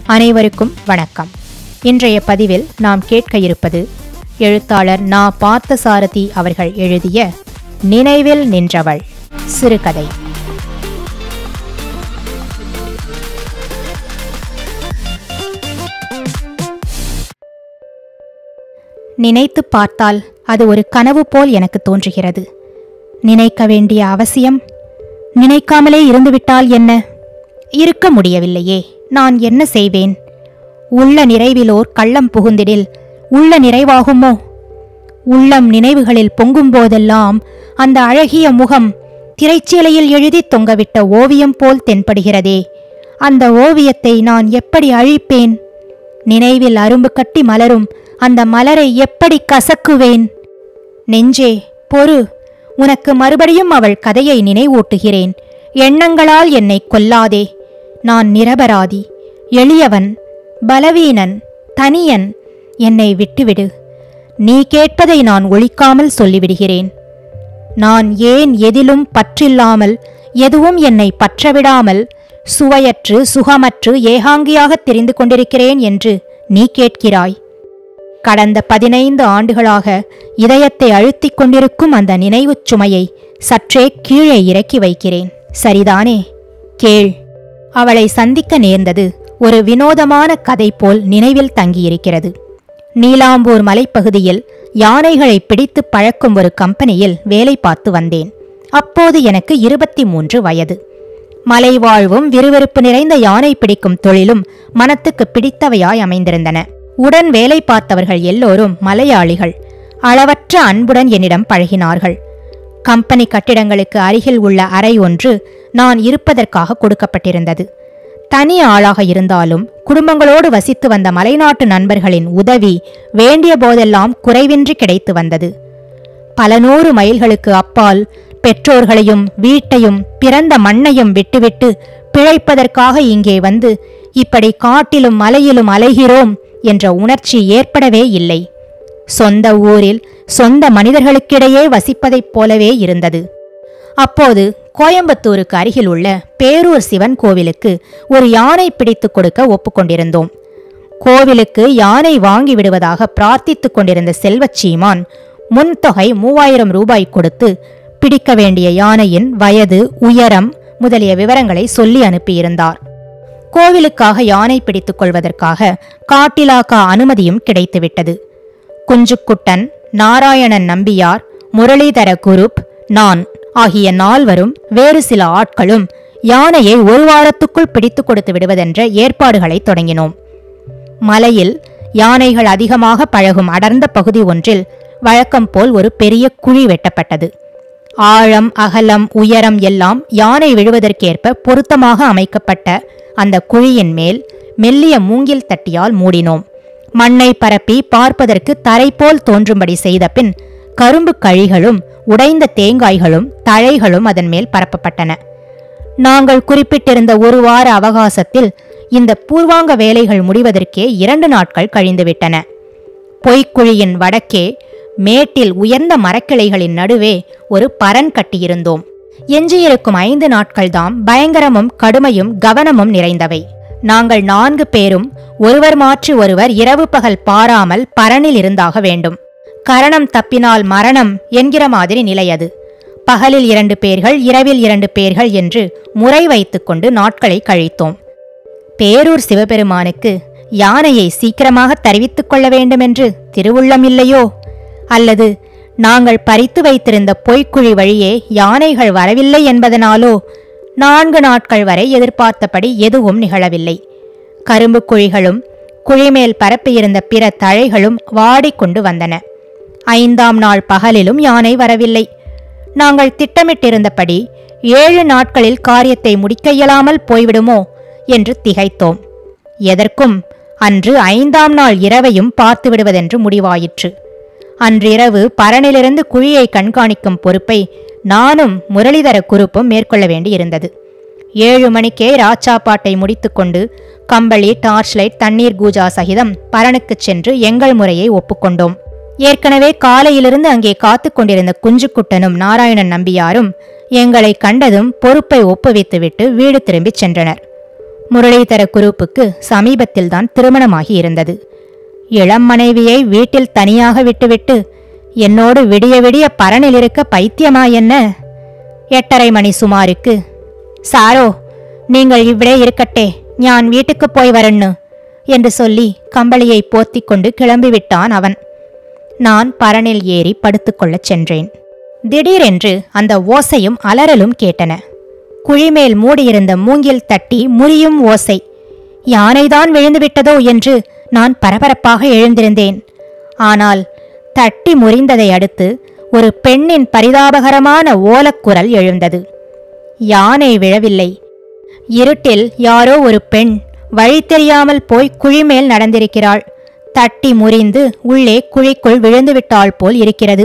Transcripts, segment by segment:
அனைவருக்கும் வணக்கம் இன்றைய பதிவில் நாம் கேட்க இருப்பது எழுத்தாளர் நா பார்த்தசாரதி அவர்கள் எழுதிய நினைவில் நின்றவள் சிறுகதை நினைத்து பார்த்தால் அது ஒரு கனவு போல் எனக்கு தோன்றுகிறது நினைக்க வேண்டிய அவசியம் நினைக்காமலே இருந்துவிட்டால் என்ன இருக்க முடியவில்லையே நான் என்ன செய்வேன் உள்ள நிறைவிலோர் கள்ளம் புகுந்திடில் உள்ள நிறைவாகுமோ உள்ளம் நினைவுகளில் பொங்கும் போதெல்லாம் அந்த அழகிய முகம் திரைச்சீலையில் எழுதி தொங்கவிட்ட ஓவியம் போல் தென்படுகிறதே அந்த ஓவியத்தை நான் எப்படி அழிப்பேன் நினைவில் அரும்பு கட்டி மலரும் அந்த மலரை எப்படி கசக்குவேன் நெஞ்சே பொறு உனக்கு மறுபடியும் அவள் கதையை நினைவூட்டுகிறேன் எண்ணங்களால் என்னை கொல்லாதே நான் நிரபராதி எளியவன் பலவீனன் தனியன் என்னை விட்டுவிடு நீ கேட்பதை நான் ஒழிக்காமல் சொல்லிவிடுகிறேன் நான் ஏன் எதிலும் பற்றில்லாமல் எதுவும் என்னை பற்றவிடாமல் சுவையற்று சுகமற்று ஏகாங்கியாக தெரிந்து கொண்டிருக்கிறேன் என்று நீ கேட்கிறாய் கடந்த பதினைந்து ஆண்டுகளாக இதயத்தை அழுத்திக் கொண்டிருக்கும் அந்த நினைவுச் சுமையை சற்றே கீழே இறக்கி வைக்கிறேன் சரிதானே கேள் அவளை சந்திக்க நேர்ந்தது ஒரு வினோதமான கதை போல் நினைவில் தங்கியிருக்கிறது நீலாம்பூர் மலைப்பகுதியில் யானைகளை பிடித்து பழக்கும் ஒரு கம்பெனியில் வேலை பார்த்து வந்தேன் அப்போது எனக்கு இருபத்தி மூன்று வயது மலைவாழ்வும் விறுவிறுப்பு நிறைந்த யானை பிடிக்கும் தொழிலும் மனத்துக்கு பிடித்தவையாய் அமைந்திருந்தன உடன் வேலை பார்த்தவர்கள் எல்லோரும் மலையாளிகள் அளவற்ற அன்புடன் என்னிடம் பழகினார்கள் கம்பெனி கட்டிடங்களுக்கு அருகில் உள்ள அறை ஒன்று நான் இருப்பதற்காக கொடுக்கப்பட்டிருந்தது தனி ஆளாக இருந்தாலும் குடும்பங்களோடு வசித்து வந்த மலைநாட்டு நண்பர்களின் உதவி வேண்டிய போதெல்லாம் குறைவின்றி கிடைத்து வந்தது பல நூறு மைல்களுக்கு அப்பால் பெற்றோர்களையும் வீட்டையும் பிறந்த மண்ணையும் விட்டுவிட்டு பிழைப்பதற்காக இங்கே வந்து இப்படி காட்டிலும் மலையிலும் அலைகிறோம் என்ற உணர்ச்சி ஏற்படவே இல்லை சொந்த ஊரில் சொந்த மனிதர்களுக்கிடையே வசிப்பதைப் போலவே இருந்தது அப்போது கோயம்புத்தூருக்கு அருகில் உள்ள பேரூர் சிவன் கோவிலுக்கு ஒரு யானை பிடித்து கொடுக்க ஒப்புக்கொண்டிருந்தோம் கோவிலுக்கு யானை வாங்கி விடுவதாக பிரார்த்தித்துக் கொண்டிருந்த செல்வச்சீமான் முன்தொகை மூவாயிரம் ரூபாய் கொடுத்து பிடிக்க வேண்டிய யானையின் வயது உயரம் முதலிய விவரங்களை சொல்லி அனுப்பியிருந்தார் கோவிலுக்காக யானை பிடித்துக் கொள்வதற்காக காட்டிலாக்கா அனுமதியும் கிடைத்துவிட்டது குஞ்சுக்குட்டன் நாராயணன் நம்பியார் முரளிதர குருப் நான் ஆகிய நால்வரும் வேறு சில ஆட்களும் யானையை ஒரு வாரத்துக்குள் பிடித்து கொடுத்து விடுவதென்ற ஏற்பாடுகளை தொடங்கினோம் மலையில் யானைகள் அதிகமாக பழகும் அடர்ந்த பகுதி ஒன்றில் வழக்கம் போல் ஒரு பெரிய குழி வெட்டப்பட்டது ஆழம் அகலம் உயரம் எல்லாம் யானை விழுவதற்கேற்ப பொருத்தமாக அமைக்கப்பட்ட அந்த குழியின் மேல் மெல்லிய மூங்கில் தட்டியால் மூடினோம் மண்ணை பரப்பி பார்ப்பதற்கு தரை போல் தோன்றும்படி செய்த பின் கரும்பு கழிகளும் உடைந்த தேங்காய்களும் தழைகளும் அதன் மேல் பரப்பப்பட்டன நாங்கள் குறிப்பிட்டிருந்த ஒரு வார அவகாசத்தில் இந்த பூர்வாங்க வேலைகள் முடிவதற்கே இரண்டு நாட்கள் கழிந்துவிட்டன பொய்க்குழியின் வடக்கே மேட்டில் உயர்ந்த மரக்கிளைகளின் நடுவே ஒரு பரன் கட்டியிருந்தோம் எஞ்சியிருக்கும் ஐந்து நாட்கள்தாம் பயங்கரமும் கடுமையும் கவனமும் நிறைந்தவை நாங்கள் நான்கு பேரும் ஒருவர் மாற்றி ஒருவர் இரவு பகல் பாராமல் பரனில் இருந்தாக வேண்டும் கரணம் தப்பினால் மரணம் என்கிற மாதிரி நிலை அது பகலில் இரண்டு பேர்கள் இரவில் இரண்டு பேர்கள் என்று முறை வைத்துக்கொண்டு நாட்களை கழித்தோம் பேரூர் சிவபெருமானுக்கு யானையை சீக்கிரமாக தெரிவித்துக் கொள்ள வேண்டுமென்று திருவுள்ளம் இல்லையோ அல்லது நாங்கள் பறித்து வைத்திருந்த பொய்க்குழி வழியே யானைகள் வரவில்லை என்பதனாலோ நான்கு நாட்கள் வரை எதிர்பார்த்தபடி எதுவும் நிகழவில்லை கரும்பு குழிகளும் குழிமேல் பரப்பியிருந்த பிற தழைகளும் வாடிக்கொண்டு வந்தன ஐந்தாம் நாள் பகலிலும் யானை வரவில்லை நாங்கள் திட்டமிட்டிருந்தபடி ஏழு நாட்களில் காரியத்தை முடிக்க இயலாமல் போய்விடுமோ என்று திகைத்தோம் எதற்கும் அன்று ஐந்தாம் நாள் இரவையும் பார்த்து விடுவதென்று முடிவாயிற்று அன்றிரவு பரனிலிருந்து குழியை கண்காணிக்கும் பொறுப்பை நானும் முரளிதர குறுப்பும் மேற்கொள்ள வேண்டியிருந்தது ஏழு மணிக்கே ராச்சாப்பாட்டை முடித்துக்கொண்டு கம்பளி டார்ச் லைட் தண்ணீர் கூஜா சகிதம் பரனுக்குச் சென்று எங்கள் முறையை ஒப்புக்கொண்டோம் ஏற்கனவே காலையிலிருந்து அங்கே காத்து கொண்டிருந்த குஞ்சுக்குட்டனும் நாராயணன் நம்பியாரும் எங்களை கண்டதும் பொறுப்பை ஒப்புவித்துவிட்டு வீடு திரும்பிச் சென்றனர் முரளிதர குரூப்புக்கு சமீபத்தில்தான் திருமணமாகி இருந்தது இளம் மனைவியை வீட்டில் தனியாக விட்டுவிட்டு என்னோடு விடிய விடிய பரனில் இருக்க பைத்தியமா என்ன எட்டரை மணி சுமாருக்கு சாரோ நீங்கள் இவ்விடே இருக்கட்டே ஞான் வீட்டுக்கு போய் வரன்னு என்று சொல்லி கம்பளியை போத்திக் கொண்டு கிளம்பிவிட்டான் அவன் நான் பரனில் ஏறி படுத்துக்கொள்ளச் சென்றேன் திடீரென்று அந்த ஓசையும் அலறலும் கேட்டன குழிமேல் மூடியிருந்த மூங்கில் தட்டி முறியும் ஓசை யானைதான் விழுந்துவிட்டதோ என்று நான் பரபரப்பாக எழுந்திருந்தேன் ஆனால் தட்டி முறிந்ததை அடுத்து ஒரு பெண்ணின் பரிதாபகரமான ஓலக்குரல் எழுந்தது யானை விழவில்லை இருட்டில் யாரோ ஒரு பெண் வழி தெரியாமல் போய் குழிமேல் நடந்திருக்கிறாள் தட்டி முறிந்து உள்ளே குழிக்குள் விழுந்து விட்டாள் போல் இருக்கிறது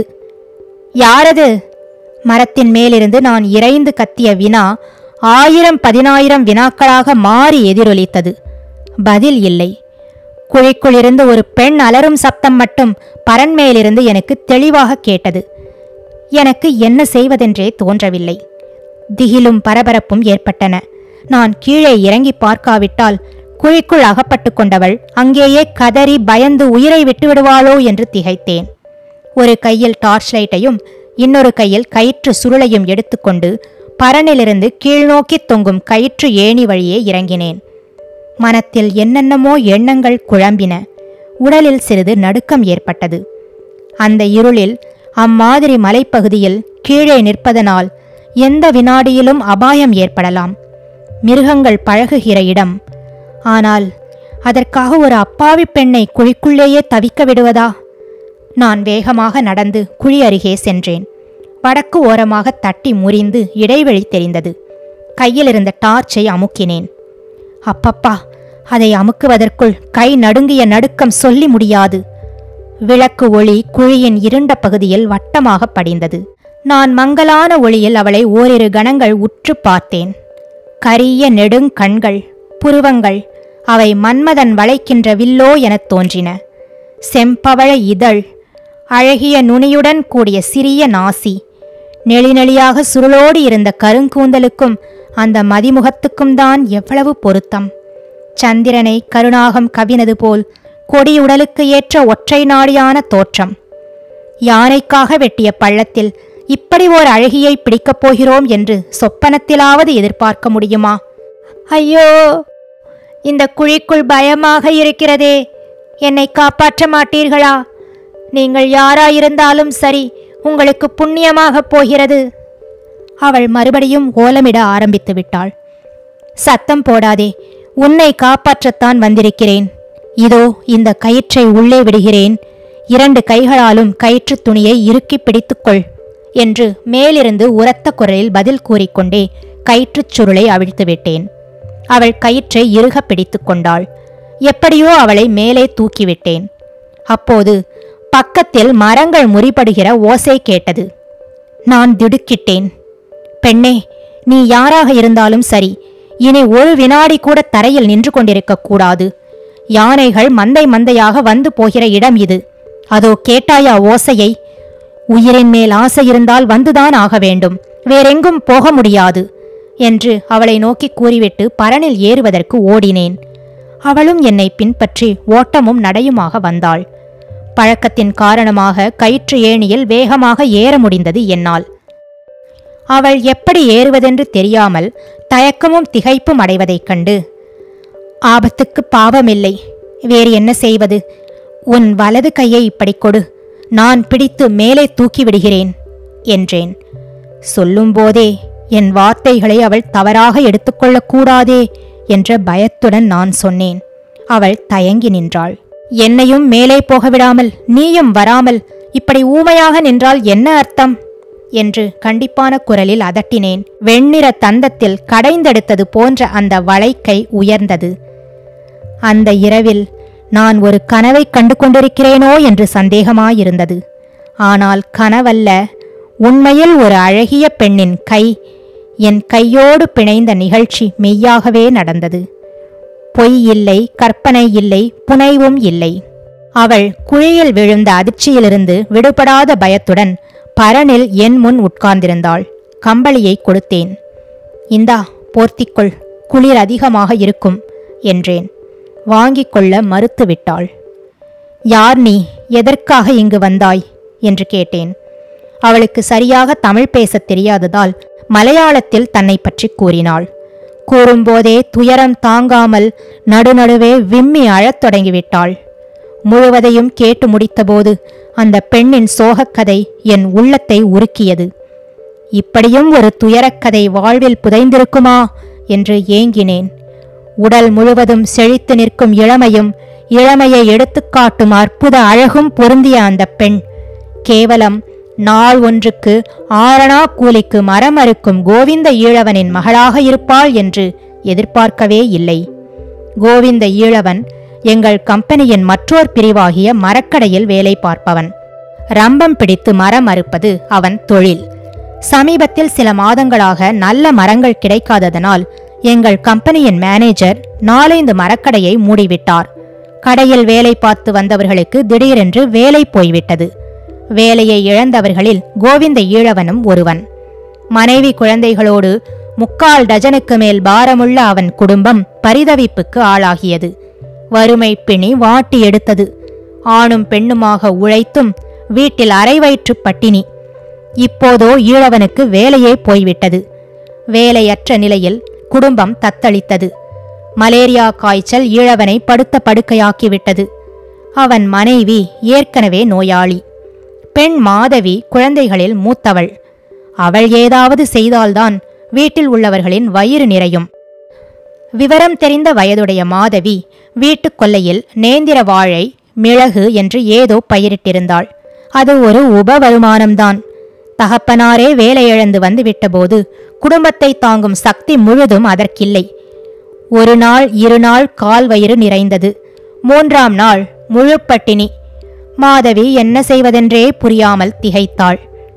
யாரது மரத்தின் மேலிருந்து நான் இறைந்து கத்திய வினா ஆயிரம் பதினாயிரம் வினாக்களாக மாறி எதிரொலித்தது பதில் இல்லை குழிக்குள் இருந்து ஒரு பெண் அலறும் சப்தம் மட்டும் பரன்மேலிருந்து எனக்கு தெளிவாக கேட்டது எனக்கு என்ன செய்வதென்றே தோன்றவில்லை திகிலும் பரபரப்பும் ஏற்பட்டன நான் கீழே இறங்கி பார்க்காவிட்டால் குழிக்குள் அகப்பட்டு கொண்டவள் அங்கேயே கதறி பயந்து உயிரை விட்டுவிடுவாளோ என்று திகைத்தேன் ஒரு கையில் டார்ச் லைட்டையும் இன்னொரு கையில் கயிற்று சுருளையும் எடுத்துக்கொண்டு பரனிலிருந்து கீழ்நோக்கி தொங்கும் கயிற்று ஏணி வழியே இறங்கினேன் மனத்தில் என்னென்னமோ எண்ணங்கள் குழம்பின உடலில் சிறிது நடுக்கம் ஏற்பட்டது அந்த இருளில் அம்மாதிரி மலைப்பகுதியில் கீழே நிற்பதனால் எந்த வினாடியிலும் அபாயம் ஏற்படலாம் மிருகங்கள் பழகுகிற இடம் ஆனால் அதற்காக ஒரு அப்பாவி பெண்ணை குழிக்குள்ளேயே தவிக்க விடுவதா நான் வேகமாக நடந்து குழி அருகே சென்றேன் வடக்கு ஓரமாக தட்டி முறிந்து இடைவெளி தெரிந்தது கையில் இருந்த டார்ச்சை அமுக்கினேன் அப்பப்பா அதை அமுக்குவதற்குள் கை நடுங்கிய நடுக்கம் சொல்லி முடியாது விளக்கு ஒளி குழியின் இருண்ட பகுதியில் வட்டமாக படிந்தது நான் மங்கலான ஒளியில் அவளை ஓரிரு கணங்கள் உற்று பார்த்தேன் கரிய நெடுங்கண்கள் புருவங்கள் அவை மன்மதன் வளைக்கின்ற வில்லோ எனத் தோன்றின செம்பவழ இதழ் அழகிய நுனியுடன் கூடிய சிறிய நாசி நெளிநெளியாக சுருளோடு இருந்த கருங்கூந்தலுக்கும் அந்த மதிமுகத்துக்கும் தான் எவ்வளவு பொருத்தம் சந்திரனை கருணாகம் கவினது போல் கொடியுடலுக்கு ஏற்ற ஒற்றை நாடியான தோற்றம் யானைக்காக வெட்டிய பள்ளத்தில் இப்படி ஓர் அழகியை பிடிக்கப் போகிறோம் என்று சொப்பனத்திலாவது எதிர்பார்க்க முடியுமா ஐயோ இந்த குழிக்குள் பயமாக இருக்கிறதே என்னை காப்பாற்ற மாட்டீர்களா நீங்கள் யாராயிருந்தாலும் சரி உங்களுக்கு புண்ணியமாகப் போகிறது அவள் மறுபடியும் ஓலமிட ஆரம்பித்து விட்டாள் சத்தம் போடாதே உன்னை காப்பாற்றத்தான் வந்திருக்கிறேன் இதோ இந்த கயிற்றை உள்ளே விடுகிறேன் இரண்டு கைகளாலும் கயிற்றுத் துணியை இறுக்கி பிடித்துக்கொள் என்று மேலிருந்து உரத்த குரலில் பதில் கூறிக்கொண்டே கயிற்றுச் சுருளை அவிழ்த்து விட்டேன் அவள் கயிற்றை இறுக பிடித்துக் கொண்டாள் எப்படியோ அவளை மேலே தூக்கிவிட்டேன் அப்போது பக்கத்தில் மரங்கள் முறிபடுகிற ஓசை கேட்டது நான் திடுக்கிட்டேன் பெண்ணே நீ யாராக இருந்தாலும் சரி இனி ஒரு வினாடி கூட தரையில் நின்று கொண்டிருக்க கூடாது யானைகள் மந்தை மந்தையாக வந்து போகிற இடம் இது அதோ கேட்டாயா ஓசையை உயிரின் மேல் ஆசை இருந்தால் வந்துதான் ஆக வேண்டும் வேறெங்கும் போக முடியாது என்று அவளை நோக்கி கூறிவிட்டு பரனில் ஏறுவதற்கு ஓடினேன் அவளும் என்னை பின்பற்றி ஓட்டமும் நடையுமாக வந்தாள் பழக்கத்தின் காரணமாக கயிற்று ஏணியில் வேகமாக ஏற முடிந்தது என்னால் அவள் எப்படி ஏறுவதென்று தெரியாமல் தயக்கமும் திகைப்பும் அடைவதைக் கண்டு ஆபத்துக்கு பாவமில்லை வேறு என்ன செய்வது உன் வலது கையை இப்படி கொடு நான் பிடித்து மேலே தூக்கி விடுகிறேன் என்றேன் சொல்லும்போதே என் வார்த்தைகளை அவள் தவறாக எடுத்துக்கொள்ளக்கூடாதே என்ற பயத்துடன் நான் சொன்னேன் அவள் தயங்கி நின்றாள் என்னையும் மேலே போக விடாமல் நீயும் வராமல் இப்படி ஊமையாக நின்றால் என்ன அர்த்தம் என்று கண்டிப்பான குரலில் அதட்டினேன் வெண்ணிற தந்தத்தில் கடைந்தெடுத்தது போன்ற அந்த வளைக்கை உயர்ந்தது அந்த இரவில் நான் ஒரு கனவைக் கண்டு கொண்டிருக்கிறேனோ என்று சந்தேகமாயிருந்தது ஆனால் கனவல்ல உண்மையில் ஒரு அழகிய பெண்ணின் கை என் கையோடு பிணைந்த நிகழ்ச்சி மெய்யாகவே நடந்தது பொய் இல்லை கற்பனை இல்லை புனைவும் இல்லை அவள் குழியில் விழுந்த அதிர்ச்சியிலிருந்து விடுபடாத பயத்துடன் பரனில் என் முன் உட்கார்ந்திருந்தாள் கம்பளியை கொடுத்தேன் இந்தா போர்த்திக்கொள் குளிர் அதிகமாக இருக்கும் என்றேன் வாங்கிக் கொள்ள மறுத்துவிட்டாள் யார் நீ எதற்காக இங்கு வந்தாய் என்று கேட்டேன் அவளுக்கு சரியாக தமிழ் பேசத் தெரியாததால் மலையாளத்தில் தன்னை பற்றி கூறினாள் கூறும்போதே துயரம் தாங்காமல் நடுநடுவே விம்மி அழத் தொடங்கிவிட்டாள் முழுவதையும் கேட்டு முடித்தபோது அந்த பெண்ணின் சோகக்கதை என் உள்ளத்தை உருக்கியது இப்படியும் ஒரு துயரக்கதை வாழ்வில் புதைந்திருக்குமா என்று ஏங்கினேன் உடல் முழுவதும் செழித்து நிற்கும் இளமையும் இளமையை எடுத்துக்காட்டும் அற்புத அழகும் பொருந்திய அந்த பெண் கேவலம் நாள் ஒன்றுக்கு ஆரணா கூலிக்கு மரம் அறுக்கும் கோவிந்த ஈழவனின் மகளாக இருப்பாள் என்று எதிர்பார்க்கவே இல்லை கோவிந்த ஈழவன் எங்கள் கம்பெனியின் மற்றோர் பிரிவாகிய மரக்கடையில் வேலை பார்ப்பவன் ரம்பம் பிடித்து மரம் அறுப்பது அவன் தொழில் சமீபத்தில் சில மாதங்களாக நல்ல மரங்கள் கிடைக்காததனால் எங்கள் கம்பெனியின் மேனேஜர் நாலைந்து மரக்கடையை மூடிவிட்டார் கடையில் வேலை பார்த்து வந்தவர்களுக்கு திடீரென்று வேலை போய்விட்டது வேலையை இழந்தவர்களில் கோவிந்த ஈழவனும் ஒருவன் மனைவி குழந்தைகளோடு முக்கால் டஜனுக்கு மேல் பாரமுள்ள அவன் குடும்பம் பரிதவிப்புக்கு ஆளாகியது வறுமை பிணி வாட்டி எடுத்தது ஆணும் பெண்ணுமாக உழைத்தும் வீட்டில் அரை வயிற்று பட்டினி இப்போதோ ஈழவனுக்கு வேலையே போய்விட்டது வேலையற்ற நிலையில் குடும்பம் தத்தளித்தது மலேரியா காய்ச்சல் ஈழவனை படுத்த படுக்கையாக்கிவிட்டது அவன் மனைவி ஏற்கனவே நோயாளி பெண் மாதவி குழந்தைகளில் மூத்தவள் அவள் ஏதாவது செய்தால்தான் வீட்டில் உள்ளவர்களின் வயிறு நிறையும் விவரம் தெரிந்த வயதுடைய மாதவி வீட்டுக் கொல்லையில் நேந்திர வாழை மிளகு என்று ஏதோ பயிரிட்டிருந்தாள் அது ஒரு உப வருமானம்தான் தகப்பனாரே வேலை இழந்து வந்துவிட்டபோது குடும்பத்தை தாங்கும் சக்தி முழுதும் அதற்கில்லை ஒரு நாள் இரு நாள் கால் வயிறு நிறைந்தது மூன்றாம் நாள் முழு பட்டினி மாதவி என்ன செய்வதென்றே புரியாமல் திகைத்தாள்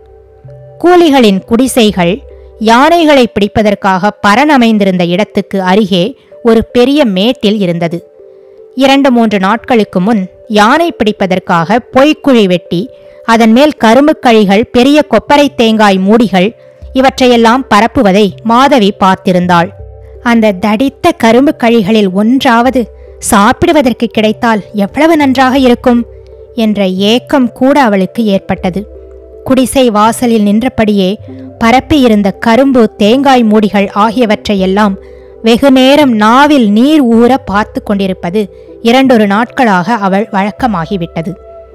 கூலிகளின் குடிசைகள் யானைகளை பிடிப்பதற்காக பரணமைந்திருந்த இடத்துக்கு அருகே ஒரு பெரிய மேட்டில் இருந்தது இரண்டு மூன்று நாட்களுக்கு முன் யானை பிடிப்பதற்காக பொய்க்குழி வெட்டி அதன் மேல் கரும்புக் கழிகள் பெரிய கொப்பரை தேங்காய் மூடிகள் இவற்றையெல்லாம் பரப்புவதை மாதவி பார்த்திருந்தாள் அந்த தடித்த கரும்பு கழிகளில் ஒன்றாவது சாப்பிடுவதற்கு கிடைத்தால் எவ்வளவு நன்றாக இருக்கும் என்ற ஏக்கம் கூட அவளுக்கு ஏற்பட்டது குடிசை வாசலில் நின்றபடியே பரப்பியிருந்த கரும்பு தேங்காய் மூடிகள் ஆகியவற்றையெல்லாம் வெகு நேரம் நாவில் நீர் ஊற பார்த்து கொண்டிருப்பது இரண்டொரு நாட்களாக அவள் வழக்கமாகிவிட்டது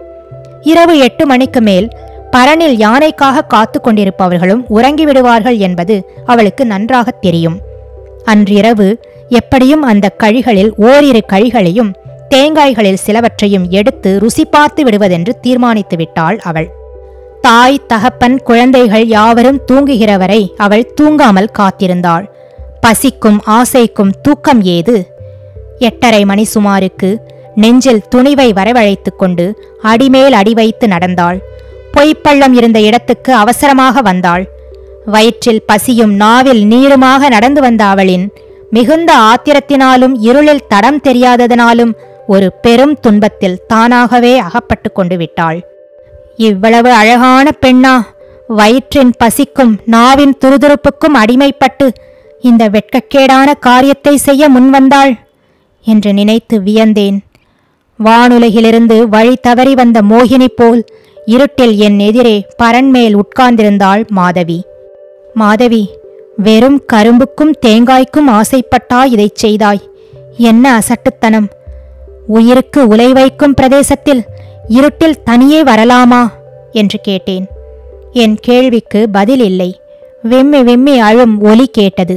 இரவு எட்டு மணிக்கு மேல் பரனில் யானைக்காக காத்து கொண்டிருப்பவர்களும் உறங்கிவிடுவார்கள் என்பது அவளுக்கு நன்றாகத் தெரியும் அன்றிரவு எப்படியும் அந்த கழிகளில் ஓரிரு கழிகளையும் தேங்காய்களில் சிலவற்றையும் எடுத்து ருசி பார்த்து விடுவதென்று தீர்மானித்து விட்டாள் அவள் தாய் தகப்பன் குழந்தைகள் யாவரும் தூங்குகிற வரை அவள் தூங்காமல் காத்திருந்தாள் பசிக்கும் ஆசைக்கும் தூக்கம் ஏது எட்டரை மணி சுமாருக்கு நெஞ்சில் துணிவை வரவழைத்துக் கொண்டு அடிமேல் அடி வைத்து நடந்தாள் பொய்ப்பள்ளம் இருந்த இடத்துக்கு அவசரமாக வந்தாள் வயிற்றில் பசியும் நாவில் நீருமாக நடந்து வந்த அவளின் மிகுந்த ஆத்திரத்தினாலும் இருளில் தடம் தெரியாததனாலும் ஒரு பெரும் துன்பத்தில் தானாகவே அகப்பட்டு கொண்டு விட்டாள் இவ்வளவு அழகான பெண்ணா வயிற்றின் பசிக்கும் நாவின் துருதுருப்புக்கும் அடிமைப்பட்டு இந்த வெட்கக்கேடான காரியத்தை செய்ய முன்வந்தாள் என்று நினைத்து வியந்தேன் வானுலகிலிருந்து வழி தவறி வந்த மோகினி போல் இருட்டில் என் எதிரே பரண்மேல் உட்கார்ந்திருந்தாள் மாதவி மாதவி வெறும் கரும்புக்கும் தேங்காய்க்கும் ஆசைப்பட்டா இதைச் செய்தாய் என்ன அசட்டுத்தனம் உயிருக்கு உலை வைக்கும் பிரதேசத்தில் இருட்டில் தனியே வரலாமா என்று கேட்டேன் என் கேள்விக்கு பதில் இல்லை விம்மி விம்மி அழும் ஒலி கேட்டது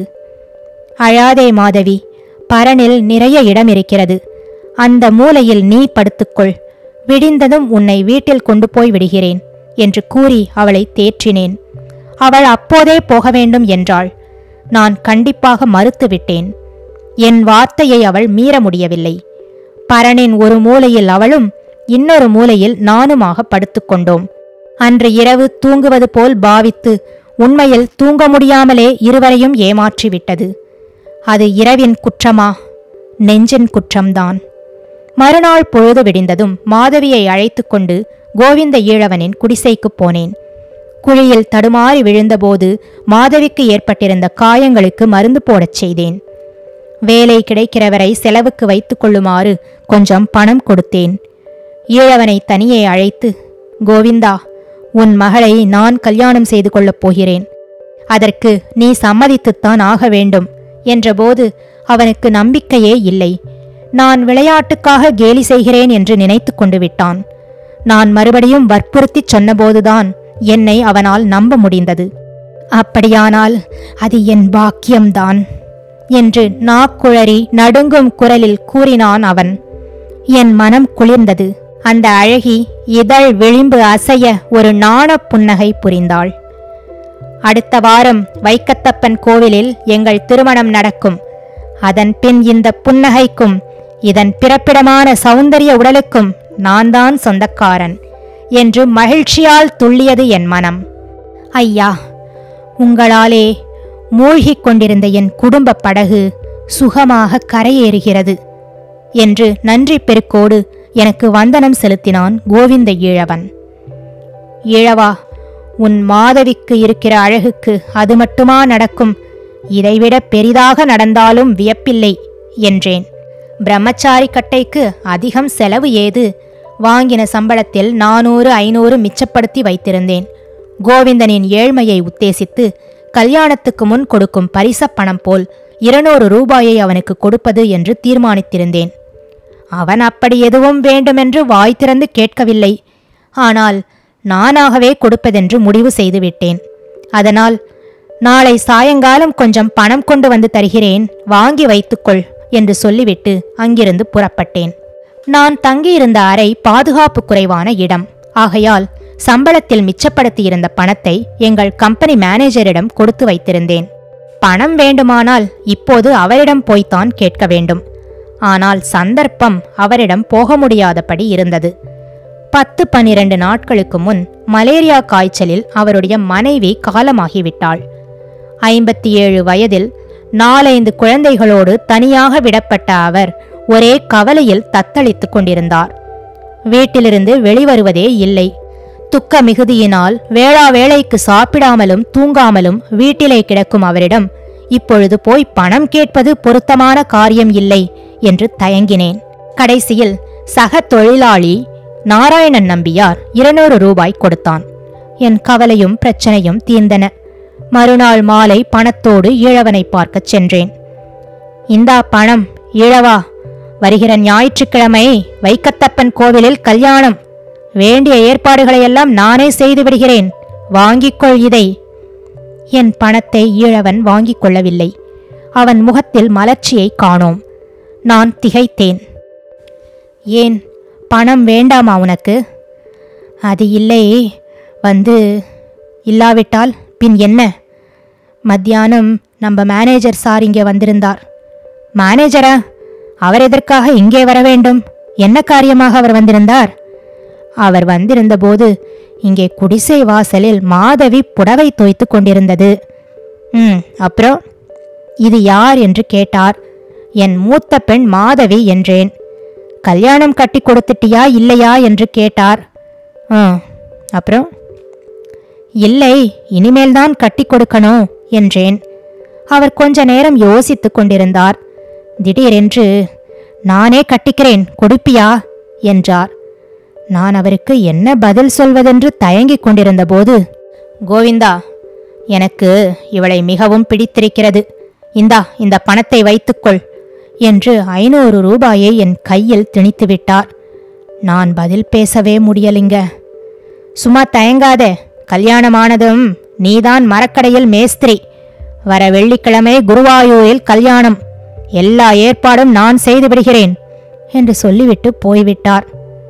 அழாதே மாதவி பரனில் நிறைய இடம் இருக்கிறது அந்த மூலையில் நீ படுத்துக்கொள் விடிந்ததும் உன்னை வீட்டில் கொண்டு போய் விடுகிறேன் என்று கூறி அவளை தேற்றினேன் அவள் அப்போதே போக வேண்டும் என்றாள் நான் கண்டிப்பாக மறுத்துவிட்டேன் என் வார்த்தையை அவள் மீற முடியவில்லை பரனின் ஒரு மூலையில் அவளும் இன்னொரு மூலையில் நானுமாக படுத்துக்கொண்டோம் அன்று இரவு தூங்குவது போல் பாவித்து உண்மையில் தூங்க முடியாமலே இருவரையும் ஏமாற்றிவிட்டது அது இரவின் குற்றமா நெஞ்சின் குற்றம்தான் மறுநாள் பொழுது விடிந்ததும் மாதவியை அழைத்துக் கொண்டு கோவிந்த ஈழவனின் குடிசைக்குப் போனேன் குழியில் தடுமாறி விழுந்தபோது மாதவிக்கு ஏற்பட்டிருந்த காயங்களுக்கு மருந்து போடச் செய்தேன் வேலை கிடைக்கிறவரை செலவுக்கு வைத்துக் கொள்ளுமாறு கொஞ்சம் பணம் கொடுத்தேன் ஈழவனை தனியே அழைத்து கோவிந்தா உன் மகளை நான் கல்யாணம் செய்து கொள்ளப் போகிறேன் அதற்கு நீ சம்மதித்துத்தான் ஆக வேண்டும் என்றபோது அவனுக்கு நம்பிக்கையே இல்லை நான் விளையாட்டுக்காக கேலி செய்கிறேன் என்று நினைத்துக் கொண்டு விட்டான் நான் மறுபடியும் வற்புறுத்திச் சொன்னபோதுதான் என்னை அவனால் நம்ப முடிந்தது அப்படியானால் அது என் பாக்கியம்தான் என்று நாக்குழறி நடுங்கும் குரலில் கூறினான் அவன் என் மனம் குளிர்ந்தது அந்த அழகி இதழ் விளிம்பு அசைய ஒரு நாணப் புன்னகை புரிந்தாள் அடுத்த வாரம் வைக்கத்தப்பன் கோவிலில் எங்கள் திருமணம் நடக்கும் அதன் பின் இந்த புன்னகைக்கும் இதன் பிறப்பிடமான சௌந்தரிய உடலுக்கும் நான் தான் சொந்தக்காரன் என்று மகிழ்ச்சியால் துள்ளியது என் மனம் ஐயா உங்களாலே மூழ்கிக் கொண்டிருந்த என் குடும்ப படகு சுகமாக கரையேறுகிறது என்று நன்றி பெருக்கோடு எனக்கு வந்தனம் செலுத்தினான் கோவிந்த ஈழவன் ஈழவா உன் மாதவிக்கு இருக்கிற அழகுக்கு அது மட்டுமா நடக்கும் இதைவிட பெரிதாக நடந்தாலும் வியப்பில்லை என்றேன் பிரம்மச்சாரி கட்டைக்கு அதிகம் செலவு ஏது வாங்கின சம்பளத்தில் நானூறு ஐநூறு மிச்சப்படுத்தி வைத்திருந்தேன் கோவிந்தனின் ஏழ்மையை உத்தேசித்து கல்யாணத்துக்கு முன் கொடுக்கும் பரிசப் பணம் போல் இருநூறு ரூபாயை அவனுக்கு கொடுப்பது என்று தீர்மானித்திருந்தேன் அவன் அப்படி எதுவும் வேண்டுமென்று வாய் திறந்து கேட்கவில்லை ஆனால் நானாகவே கொடுப்பதென்று முடிவு செய்துவிட்டேன் அதனால் நாளை சாயங்காலம் கொஞ்சம் பணம் கொண்டு வந்து தருகிறேன் வாங்கி வைத்துக்கொள் என்று சொல்லிவிட்டு அங்கிருந்து புறப்பட்டேன் நான் தங்கியிருந்த அறை பாதுகாப்பு குறைவான இடம் ஆகையால் சம்பளத்தில் மிச்சப்படுத்தியிருந்த பணத்தை எங்கள் கம்பெனி மேனேஜரிடம் கொடுத்து வைத்திருந்தேன் பணம் வேண்டுமானால் இப்போது அவரிடம் போய்த்தான் கேட்க வேண்டும் ஆனால் சந்தர்ப்பம் அவரிடம் போக முடியாதபடி இருந்தது பத்து பன்னிரண்டு நாட்களுக்கு முன் மலேரியா காய்ச்சலில் அவருடைய மனைவி காலமாகிவிட்டாள் ஐம்பத்தி ஏழு வயதில் நாலைந்து குழந்தைகளோடு தனியாக விடப்பட்ட அவர் ஒரே கவலையில் தத்தளித்துக் கொண்டிருந்தார் வீட்டிலிருந்து வெளிவருவதே இல்லை துக்க மிகுதியினால் வேளா வேளைக்கு சாப்பிடாமலும் தூங்காமலும் வீட்டிலே கிடக்கும் அவரிடம் இப்பொழுது போய் பணம் கேட்பது பொருத்தமான காரியம் இல்லை என்று தயங்கினேன் கடைசியில் சக தொழிலாளி நாராயணன் நம்பியார் இருநூறு ரூபாய் கொடுத்தான் என் கவலையும் பிரச்சனையும் தீர்ந்தன மறுநாள் மாலை பணத்தோடு ஈழவனை பார்க்கச் சென்றேன் இந்தா பணம் ஈழவா வருகிற ஞாயிற்றுக்கிழமை வைக்கத்தப்பன் கோவிலில் கல்யாணம் வேண்டிய ஏற்பாடுகளையெல்லாம் நானே செய்து விடுகிறேன் வாங்கிக்கொள் இதை என் பணத்தை ஈழவன் வாங்கிக் கொள்ளவில்லை அவன் முகத்தில் மலர்ச்சியை காணோம் நான் திகைத்தேன் ஏன் பணம் வேண்டாமா உனக்கு அது இல்லை வந்து இல்லாவிட்டால் பின் என்ன மத்தியானம் நம்ம மேனேஜர் சார் இங்கே வந்திருந்தார் மேனேஜரா அவர் எதற்காக இங்கே வர வேண்டும் என்ன காரியமாக அவர் வந்திருந்தார் அவர் வந்திருந்தபோது இங்கே குடிசை வாசலில் மாதவி புடவை தோய்த்து கொண்டிருந்தது ம் அப்புறம் இது யார் என்று கேட்டார் என் மூத்த பெண் மாதவி என்றேன் கல்யாணம் கட்டி கொடுத்துட்டியா இல்லையா என்று கேட்டார் ஆ அப்புறம் இல்லை இனிமேல்தான் கட்டி கொடுக்கணும் என்றேன் அவர் கொஞ்ச நேரம் யோசித்துக் கொண்டிருந்தார் திடீரென்று நானே கட்டிக்கிறேன் கொடுப்பியா என்றார் நான் அவருக்கு என்ன பதில் சொல்வதென்று தயங்கிக் கொண்டிருந்தபோது கோவிந்தா எனக்கு இவளை மிகவும் பிடித்திருக்கிறது இந்தா இந்த பணத்தை வைத்துக்கொள் என்று ஐநூறு ரூபாயை என் கையில் திணித்து விட்டார் நான் பதில் பேசவே முடியலிங்க சும்மா தயங்காதே கல்யாணமானதும் நீதான் மரக்கடையில் மேஸ்திரி வர வெள்ளிக்கிழமை குருவாயூரில் கல்யாணம் எல்லா ஏற்பாடும் நான் செய்து விடுகிறேன் என்று சொல்லிவிட்டு போய்விட்டார்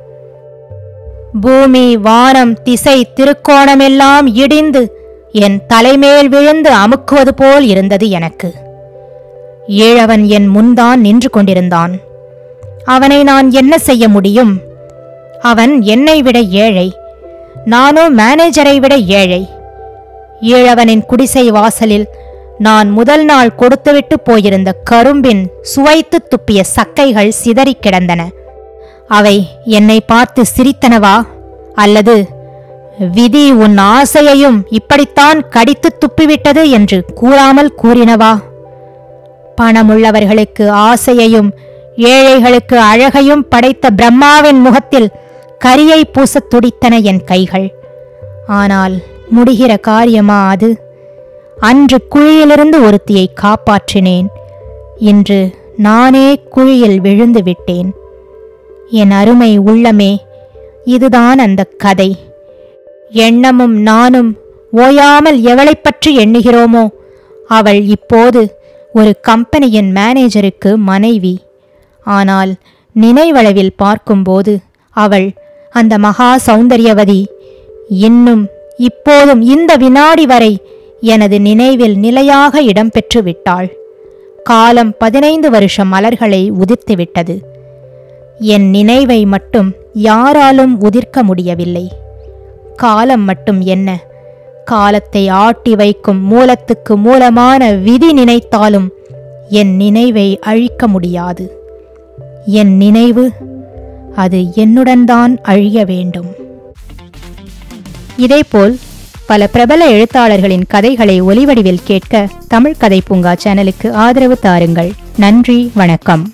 பூமி வானம் திசை திருக்கோணமெல்லாம் இடிந்து என் தலைமேல் விழுந்து அமுக்குவது போல் இருந்தது எனக்கு ஈழவன் என் முன்தான் நின்று கொண்டிருந்தான் அவனை நான் என்ன செய்ய முடியும் அவன் என்னை விட ஏழை நானோ மேனேஜரை விட ஏழை ஈழவனின் குடிசை வாசலில் நான் முதல் நாள் கொடுத்துவிட்டு போயிருந்த கரும்பின் சுவைத்து துப்பிய சக்கைகள் சிதறிக் கிடந்தன அவை என்னை பார்த்து சிரித்தனவா அல்லது விதி உன் ஆசையையும் இப்படித்தான் கடித்து துப்பிவிட்டது என்று கூறாமல் கூறினவா பணமுள்ளவர்களுக்கு ஆசையையும் ஏழைகளுக்கு அழகையும் படைத்த பிரம்மாவின் முகத்தில் கரியை பூசத் துடித்தன என் கைகள் ஆனால் முடிகிற காரியமா அது அன்று குழியிலிருந்து ஒருத்தியை காப்பாற்றினேன் இன்று நானே குழியில் விழுந்து விட்டேன் என் அருமை உள்ளமே இதுதான் அந்த கதை எண்ணமும் நானும் ஓயாமல் எவளைப் பற்றி எண்ணுகிறோமோ அவள் இப்போது ஒரு கம்பெனியின் மேனேஜருக்கு மனைவி ஆனால் நினைவளவில் பார்க்கும்போது அவள் அந்த மகா சௌந்தரியவதி இன்னும் இப்போதும் இந்த வினாடி வரை எனது நினைவில் நிலையாக இடம்பெற்று விட்டாள் காலம் பதினைந்து வருஷம் மலர்களை உதிர்த்துவிட்டது என் நினைவை மட்டும் யாராலும் உதிர்க்க முடியவில்லை காலம் மட்டும் என்ன காலத்தை ஆட்டி வைக்கும் மூலத்துக்கு மூலமான விதி நினைத்தாலும் என் நினைவை அழிக்க முடியாது என் நினைவு அது என்னுடன் தான் அழிய வேண்டும் இதேபோல் பல பிரபல எழுத்தாளர்களின் கதைகளை ஒலிவடிவில் கேட்க தமிழ் கதை பூங்கா சேனலுக்கு ஆதரவு தாருங்கள் நன்றி வணக்கம்